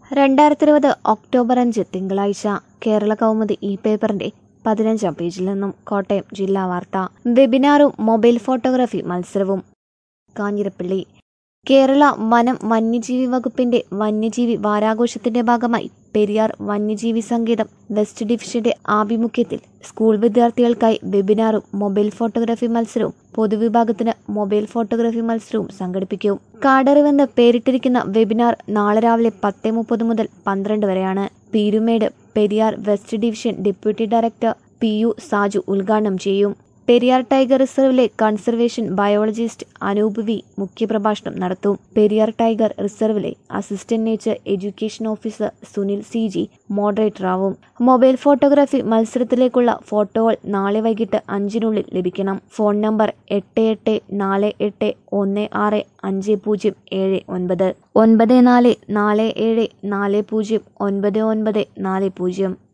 രണ്ടായിരത്തി ഇരുപത് ഒക്ടോബർ അഞ്ച് തിങ്കളാഴ്ച കേരള കൗമുദി ഈ പേപ്പറിന്റെ പതിനഞ്ചാം പേജിൽ നിന്നും കോട്ടയം ജില്ലാ വാർത്ത വെബിനാറും മൊബൈൽ ഫോട്ടോഗ്രാഫി മത്സരവും കാഞ്ഞിരപ്പള്ളി കേരള വനം വന്യജീവി വകുപ്പിന്റെ വന്യജീവി വാരാഘോഷത്തിന്റെ ഭാഗമായി പെരിയാർ വന്യജീവി സങ്കേതം വെസ്റ്റ് ഡിവിഷന്റെ ആഭിമുഖ്യത്തിൽ സ്കൂൾ വിദ്യാർത്ഥികൾക്കായി വെബിനാറും മൊബൈൽ ഫോട്ടോഗ്രാഫി മത്സരവും പൊതുവിഭാഗത്തിന് മൊബൈൽ ഫോട്ടോഗ്രാഫി മത്സരവും സംഘടിപ്പിക്കും കാടറിവെന്ന് പേരിട്ടിരിക്കുന്ന വെബിനാർ നാളെ രാവിലെ പത്ത് മുപ്പത് മുതൽ പന്ത്രണ്ട് വരെയാണ് Peermade Periyar west division deputy director P U Saju ഉദ്ഘാടനം ചെയ്യും പെരിയാർ ടൈഗർ റിസർവിലെ കൺസർവേഷൻ ബയോളജിസ്റ്റ് അനൂപ് വി മുഖ്യപ്രഭാഷണം നടത്തും പെരിയാർ ടൈഗർ റിസർവിലെ assistant nature education officer Sunil C G moderator ആവും മൊബൈൽ ഫോട്ടോഗ്രാഫി മത്സരത്തിലേക്കുള്ള ഫോട്ടോകൾ നാളെ വൈകിട്ട് അഞ്ചിനുള്ളിൽ ലഭിക്കണം ഫോൺ നമ്പർ എട്ട് എട്ട് നാല് എട്ട് ഒന്ന് ആറ് അഞ്ച് പൂജ്യം ഏഴ് ഒൻപത് ഒൻപത് നാല് നാല് ഏഴ് നാല് പൂജ്യം ഒൻപത് ഒൻപത് നാല് പൂജ്യം